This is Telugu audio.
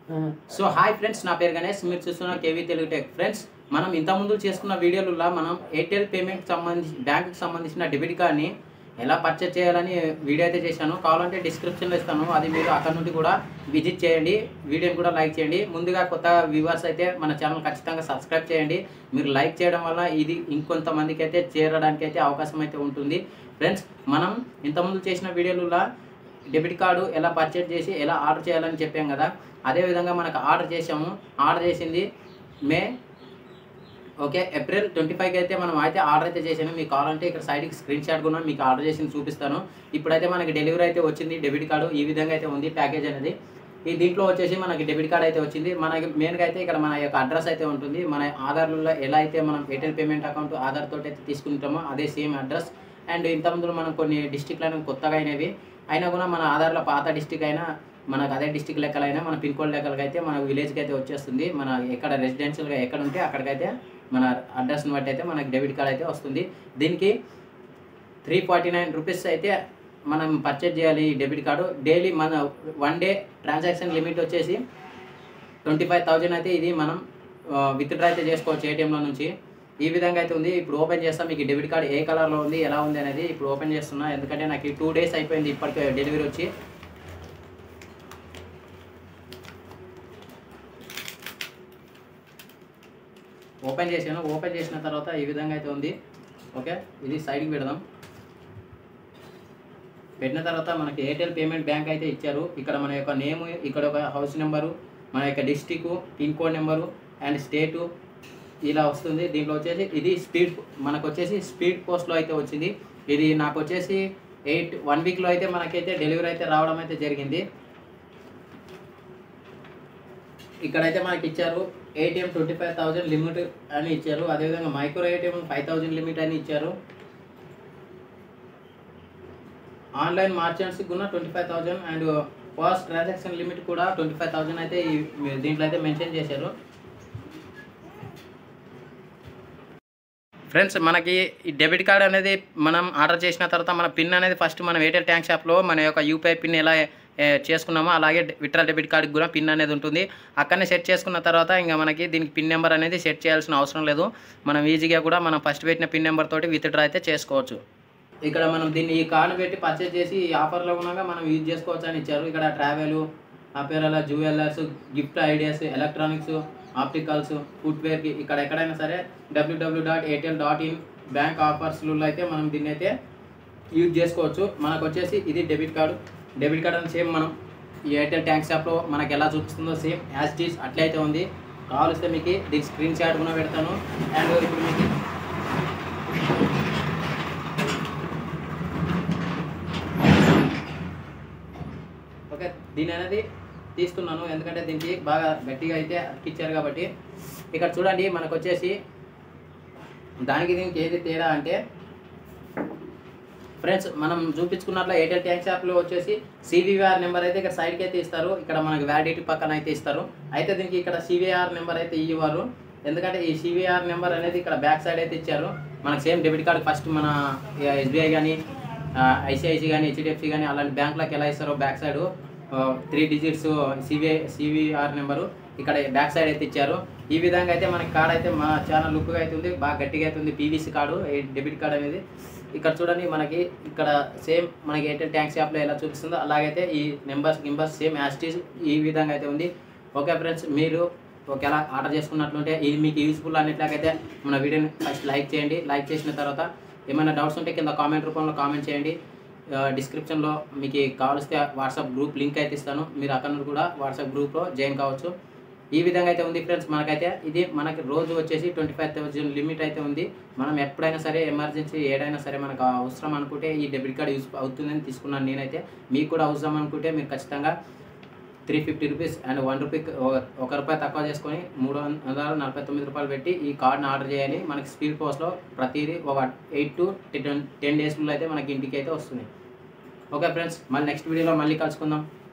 సో హాయ్ ఫ్రెండ్స్ నా పేరు గణేష్ మీరు చూస్తున్న కేవీ తెలుగు టెక్ ఫ్రెండ్స్ మనం ఇంతకుముందు చేసుకున్న వీడియోలలో మనం ఎయిర్టెల్ పేమెంట్ సంబంధించి బ్యాంకుకి సంబంధించిన డెబిట్ కార్డ్ని ఎలా పర్చేజ్ చేయాలని వీడియో అయితే చేశాను కావాలంటే డిస్క్రిప్షన్లో ఇస్తాను అది మీరు అక్కడ నుండి కూడా విజిట్ చేయండి వీడియోని కూడా లైక్ చేయండి ముందుగా కొత్త వ్యూవర్స్ అయితే మన ఛానల్ ఖచ్చితంగా సబ్స్క్రైబ్ చేయండి మీరు లైక్ చేయడం వల్ల ఇది ఇంకొంతమందికి అయితే చేరడానికి అయితే అవకాశం అయితే ఉంటుంది ఫ్రెండ్స్ మనం ఇంతకుముందు చేసిన వీడియోలలో డెబిట్ కార్డు ఎలా పర్చేజ్ చేసి ఎలా ఆర్డర్ చేయాలని చెప్పాం కదా అదేవిధంగా మనకు ఆర్డర్ చేసాము ఆర్డర్ చేసింది మే ఓకే ఏప్రిల్ ట్వంటీ ఫైవ్కి అయితే మనం అయితే ఆర్డర్ అయితే చేసాను మీకు కావాలంటే ఇక్కడ సైడ్కి స్క్రీన్ షాట్ కూడా మీకు ఆర్డర్ చేసింది చూపిస్తాను ఇప్పుడైతే మనకి డెలివరీ అయితే వచ్చింది డెబిట్ కార్డు ఈ విధంగా అయితే ఉంది ప్యాకేజ్ అనేది ఈ దీంట్లో వచ్చేసి మనకి డెబిట్ కార్డ్ అయితే వచ్చింది మనకి మెయిన్గా అయితే ఇక్కడ మన యొక్క అడ్రస్ అయితే ఉంటుంది మన ఆధార్లో ఎలా అయితే మనం ఎయిర్టెల్ పేమెంట్ అకౌంట్ ఆధార్ తోటి అయితే తీసుకుంటామో అదే సేమ్ అడ్రస్ అండ్ ఇంతకుముందు మనం కొన్ని డిస్టిక్లను కొత్తగా అయినవి అయినా కూడా మన ఆధార్లో పాత డిస్టిక్ అయినా మనకు అదే డిస్టిక్ లెక్కలైనా మన పిన్ కోడ్ లెక్కలకి అయితే మన విలేజ్కి అయితే వచ్చేస్తుంది మన ఎక్కడ రెసిడెన్షియల్గా ఎక్కడ ఉంటే అక్కడికైతే మన అడ్రస్ని బట్టి అయితే మనకి డెబిట్ కార్డ్ అయితే వస్తుంది దీనికి త్రీ ఫార్టీ నైన్ రూపీస్ అయితే మనం పర్చేజ్ చేయాలి ఈ డెబిట్ కార్డు డైలీ మన వన్ డే ట్రాన్సాక్షన్ లిమిట్ వచ్చేసి ట్వంటీ ఫైవ్ థౌజండ్ అయితే ఇది మనం విత్డ్రా అయితే చేసుకోవచ్చు ఏటీఎంలో నుంచి ఈ విధంగా అయితే ఉంది ఇప్పుడు ఓపెన్ చేస్తాం మీకు డెబిట్ కార్డ్ ఏ కలర్లో ఉంది ఎలా ఉంది అనేది ఇప్పుడు ఓపెన్ చేస్తున్నా ఎందుకంటే నాకు టూ డేస్ అయిపోయింది ఇప్పటికే డెలివరీ వచ్చి ఓపెన్ చేశాను ఓపెన్ చేసిన తర్వాత ఈ విధంగా అయితే ఉంది ఓకే ఇది సైడ్కి పెడదాం పెట్టిన తర్వాత మనకి ఎయిర్టెల్ పేమెంట్ బ్యాంక్ అయితే ఇచ్చారు ఇక్కడ మన యొక్క నేమ్ ఇక్కడ ఒక హౌస్ నెంబరు మన యొక్క district pin code number and state ఇలా వస్తుంది దీంట్లో వచ్చేసి ఇది స్పీడ్ మనకు వచ్చేసి స్పీడ్ పోస్ట్లో అయితే వచ్చింది ఇది నాకు వచ్చేసి ఎయిట్ వన్ వీక్లో అయితే మనకైతే డెలివరీ అయితే రావడం అయితే జరిగింది ఇక్కడైతే మనకి ఇచ్చారు ATM twenty five thousand limit అని ఇచ్చారు అదేవిధంగా micro ATM five thousand limit అని ఇచ్చారు ఆన్లైన్ మార్చెంట్స్కి కూడా twenty five thousand and first transaction limit కూడా ట్వంటీ ఫైవ్ థౌజండ్ అయితే ఈ దీంట్లో అయితే మెన్షన్ చేశారు ఫ్రెండ్స్ మనకి ఈ డెబిట్ కార్డ్ అనేది మనం ఆర్డర్ చేసిన తర్వాత మన పిన్ అనేది ఫస్ట్ మనం ఎయిర్టెల్ ట్యాంక్ షాప్లో మన యొక్క యూపీఐ పిన్ ఎలా ఏ, చేసుకున్నామో అలాగే విట్రల్ డెబిట్ కార్డ్కి కూడా పిన్ అనేది ఉంటుంది అక్కడనే సెట్ చేసుకున్న తర్వాత ఇంకా మనకి దీనికి పిన్ నెంబర్ అనేది సెట్ చేయాల్సిన అవసరం లేదు మనం ఈజీగా కూడా మనం ఫస్ట్ పెట్టిన పిన్ నెంబర్ తోటి విత్డ్రా అయితే చేసుకోవచ్చు ఇక్కడ మనం దీన్ని ఈ కార్డు పెట్టి పర్చేజ్ చేసి ఈ ఆఫర్లో ఉన్నాక మనం యూజ్ చేసుకోవచ్చు అని ఇచ్చారు ఇక్కడ travel apparel jewellers gift ideas electronics opticals ఫుట్వేర్కి ఇక్కడ ఎక్కడైనా సరే WWW dot Airtel dot in bank ఆఫర్స్లో అయితే మనం దీన్ని అయితే యూజ్ చేసుకోవచ్చు మనకు వచ్చేసి ఇది డెబిట్ కార్డు డెబిట్ కార్డ్ అని సేమ్ మనం ఈ ఎయిర్టెల్ ట్యాంక్ షాప్లో మనకి ఎలా చూపిస్తుందో సేమ్ యాజ్ టీస్ అట్లయితే ఉంది కావాల్స్తే మీకు దీనికి స్క్రీన్ షాట్ కూడా పెడతాను అండ్ ఇప్పుడు మీకు ఓకే దీని అనేది తీస్తున్నాను ఎందుకంటే దీనికి బాగా గట్టిగా అయితే అతికిచ్చారు కాబట్టి ఇక్కడ చూడండి మనకు వచ్చేసి దానికి దీనికి ఏది తేడా అంటే ఫ్రెండ్స్ మనం చూపించుకున్నట్లు ఎయిర్టెల్ ట్యాంక్ షాప్లో వచ్చేసి సివిఆర్ నెంబర్ అయితే ఇక్కడ సైడ్కి అయితే ఇస్తారు ఇక్కడ మనకి వ్యాలిడిటీ పక్కన అయితే ఇస్తారు అయితే దీనికి ఇక్కడ సివిఆర్ నెంబర్ అయితే ఇవ్వరు ఎందుకంటే ఈ సివిఆర్ నెంబర్ అనేది ఇక్కడ బ్యాక్ సైడ్ అయితే ఇచ్చారు మనకి సేమ్ డెబిట్ కార్డ్ ఫస్ట్ మన ఎస్బీఐ కానీ ఐసిఐసి కానీ హెచ్డిఎఫ్సి కానీ అలాంటి బ్యాంకులకు ఎలా ఇస్తారో back side three digits CVI CVR number ఇక్కడ బ్యాక్ సైడ్ అయితే ఇచ్చారు ఈ విధంగా అయితే మనకి కార్డ్ అయితే మా చాలా లుక్గా అయితే ఉంది బాగా గట్టిగా అయితే ఉంది పీవీసీ కార్డు డెబిట్ కార్డ్ అనేది ఇక్కడ చూడండి మనకి ఇక్కడ సేమ్ మనకి ఎయిర్టెల్ ట్యాంక్ షాప్లో ఎలా చూపిస్తుందో అలాగైతే ఈ నెంబర్స్ గింబర్స్ సేమ్ యాస్టీస్ ఈ విధంగా అయితే ఉంది ఓకే ఫ్రెండ్స్ మీరు ఒకవేళ ఆర్డర్ చేసుకున్నట్లుంటే ఇది మీకు యూస్ఫుల్ అనేట్లాగైతే మన వీడియోని ఫస్ట్ లైక్ చేయండి లైక్ చేసిన తర్వాత ఏమైనా డౌట్స్ ఉంటే కింద కామెంట్ రూపంలో కామెంట్ చేయండి డిస్క్రిప్షన్లో మీకు కావలిస్తే వాట్సాప్ గ్రూప్ లింక్ అయితే ఇస్తాను మీరు అక్కడ నుండి కూడా వాట్సాప్ గ్రూప్లో జాయిన్ కావచ్చు ఈ విధంగా అయితే ఉంది ఫ్రెండ్స్ మనకైతే ఇది మనకి రోజు వచ్చేసి ట్వంటీ ఫైవ్ థౌజండ్ లిమిట్ అయితే ఉంది మనం ఎప్పుడైనా సరే ఎమర్జెన్సీ ఏడైనా సరే మనకు అవసరం అనుకుంటే ఈ డెబిట్ కార్డ్ యూస్ అవుతుందని తీసుకున్నాను నేనైతే మీకు కూడా అవసరం అనుకుంటే మీరు ఖచ్చితంగా three fifty rupees and one rupee ఒక రూపాయి తక్కువ చేసుకొని మూడు వందల నలభై తొమ్మిది రూపాయలు పెట్టి ఈ కార్డ్ని ఆర్డర్ చేయాలి మనకి స్పీడ్ పోస్ట్లో ప్రతిదీ ఒక ఎయిట్ టు టెన్ టెన్ డేస్లో అయితే మనకి ఇంటికి అయితే వస్తుంది ఓకే ఫ్రెండ్స్ మళ్ళీ నెక్స్ట్ వీడియోలో మళ్ళీ కలుసుకుందాం